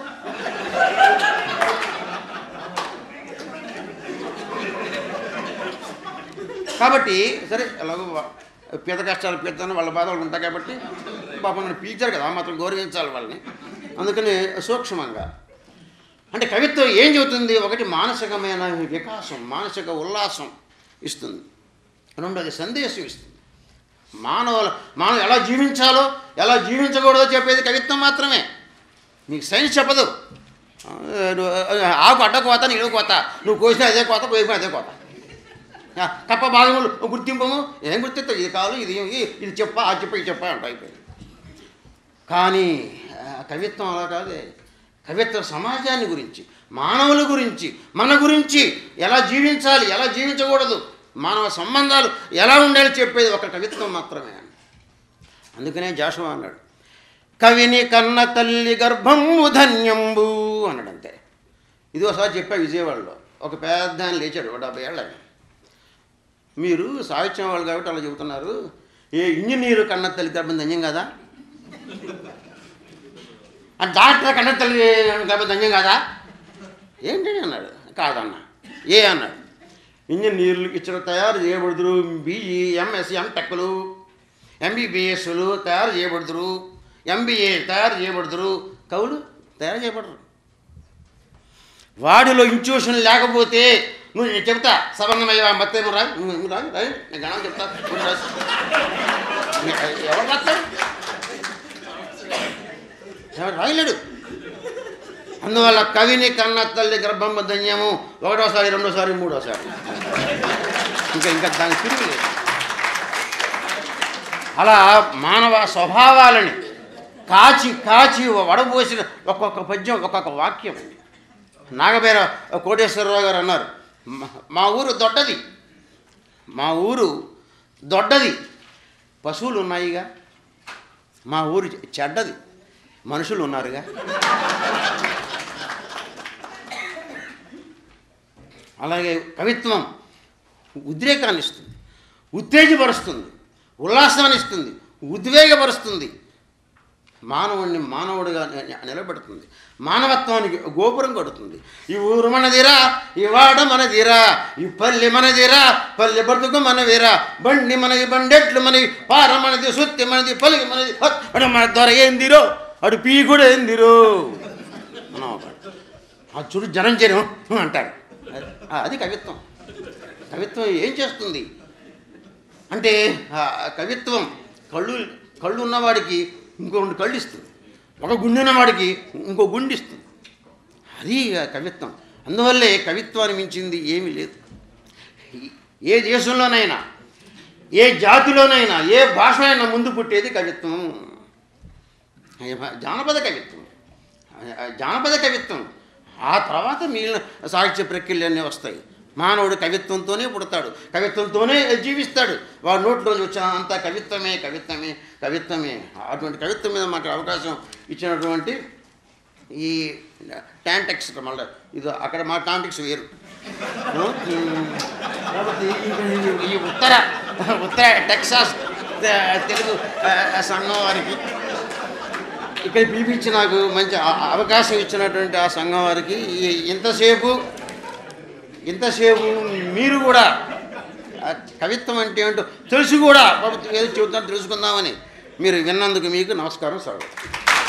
కాబట్టి సరే ఎలాగో వా- పేద కష్టాలు పెడతాను వాళ్ళ బాధలు ఉంటాయి కాబట్టి పాపం నన్ను పిలిచారు కదా ఆ మాత్రం గౌరవించాలి వాళ్ళని అందుకని సూక్ష్మంగా అంటే కవిత్వం ఏం చెబుతుంది ఒకటి మానసికమైన వికాసం మానసిక ఉల్లాసం ఇస్తుంది రెండోది సందేశం ఇస్తుంది మానవుల మానవ ఎలా జీవించాలో ఎలా జీవించకూడదో చెప్పేది కవిత్వం మాత్రమే నీకు సైన్స్ చెప్పదు ఆ, నువ్వు, ఆ, ఆకు అడ్డ కోత నీళ్ళు కోత నువ్వు కోసిన అదే కోత కోసిన అదే కోత ఆ, కప్ప భాగములు గుర్తింపము ఏం గుర్తిస్తావు ఇది కాదు ఇది ఇది- ఇది చెప్ప ఆ చెప్ప ఇది చెప్ప అంట అయిపోయింది కానీ ఆ, కవిత్వం అలా కాదే కవిత్వం సమాజాన్ని గురించి మానవుల గురించి మన గురించి ఎలా జీవించాలి ఎలా జీవించకూడదు మానవ సంబంధాలు ఎలా ఉండాలి చెప్పేది ఒక కవిత్వం మాత్రమే అందుకనే జాషువా అన్నాడు కవిని కన్న తల్లి గర్భము ధన్యంబు అన్నాడు అంతే ఇది ఒకసారి చెప్పా విజయవాడలో ఒక పెద్ద ఆయన లేచాడు ఒక డెబ్బై ఏళ్ళ ఆయన. మీరు సాహిత్యం వాళ్ళు కాబట్టి అలా చెబుతున్నారు ఏ ఇంజనీరు కన్న తల్లి గర్భం ధన్యం కదా ఆ డాక్టర్ కన్న తల్లి గర్భం ధన్యం కదా ఏంటి అన్నాడు కాదన్న ఏ అన్నాడు ఇంజనీర్లు ఇచ్చిన తయారు చేయబడుతురు బీఈ ఎంఎస్సి ఎంటెక్లు ఎంబీబీఎస్లు తయారు చేయబడుతురు ఎంబీఏ తయారు చేయబడుతురు కవులు తయారు చేయబడరు వాడిలో ఇంట్యూషన్ లేకపోతే నువ్వు నేను చెప్తా సవర్ణమయ్య మత్తేమో రా నువ్వు నువ్వు రా రా, నేను గణం చెప్తా నువ్వు రాసు. ఎవరు రాస్తాడు ఎవరు రాయలేడు అందువల్ల కవిని కన్న తల్లి గర్భం ధన్యము ఒకటోసారి రెండోసారి మూడోసారి ఇంకా ఇంకా దానికి తిరిగి లేదు అలా మానవ స్వభావాలని కాచి కాచి వడబోసిన ఒక్కొక్క పద్యం ఒక్కొక్క వాక్యం నాగబేర కోటేశ్వరరావు గారు అన్నారు "మా- మా ఊరు దొడ్డది మా ఊరు దొడ్డది పశువులు ఉన్నాయిగా మా ఊరు చెడ్డది మనుషులు ఉన్నారుగా అలాగే కవిత్వం ఉద్రేకాన్ని ఇస్తుంది ఉత్తేజపరుస్తుంది ఉల్లాసాన్ని ఇస్తుంది ఉద్వేగపరుస్తుంది మానవుడిని మానవుడిగా ని- నిలబెడుతుంది మానవత్వానికి గోపురం కడుతుంది ఈ ఊరు మనదిరా ఈ వాడ మనదిరా ఈ పల్లె మనదిరా పల్లె బతుకు మనదిరా బండి మనది బండెట్లు మనది పార మనది సుత్తి మనది పలికి మనది హత్ అడు మన దొర ఏందిరో అడు పీకుడు ఏందిరో మనం ఒకడు. ఆ చూడు జనం జనం అంటాడు అది- అది కవిత్వం కవిత్వం ఏం చేస్తుంది అంటే ఆ కవిత్వం కళ్ళు కళ్ళు ఉన్నవాడికి ఇంకో రెండు కళ్ళు ఇస్తుంది ఒక గుండె ఉన్నవాడికి ఇంకో గుండె ఇస్తుంది అది ఆ కవిత్వం అందువల్లే కవిత్వాన్ని మించింది ఏమీ లేదు ఏ దేశంలోనైనా ఏ జాతిలోనైనా ఏ భాష అయినా ముందు పుట్టేది కవిత్వం జానపద కవిత్వం జానపద కవిత్వం ఆ తర్వాత మిగిలిన సాహిత్య ప్రక్రియలన్నీ వస్తాయి మానవుడు కవిత్వంతోనే పుడతాడు కవిత్వంతోనే జీవిస్తాడు వాడి నోట్లోంచి వచ్చిన అంతా కవిత్వమే కవిత్వమే కవిత్వమే అటువంటి కవిత్వం మీద మాకు అవకాశం ఇచ్చినటువంటి ఈ టాంటెక్స్ మళ్ళీ ఇది అక్కడ మా టాంటిక్స్ వేరు కాబట్టి ఈ- ఈ ఉత్తర ఉత్తర టెక్సాస్ తె- తెలుగు ఆ, సంఘం వారికి ఇక్కడ పిలిపించి నాకు మంచి అ- అవకాశం ఇచ్చినటువంటి ఆ సంఘం వారికి ఈ- ఇంతసేపు ఇంతసేపు మీరు కూడా ఆ కవిత్వం అంటే ఏంటో తెలుసు కూడా బాబు ఏదో చెబుతాను తెలుసుకుందామని మీరు విన్నందుకు మీకు నమస్కారం స్వాగతం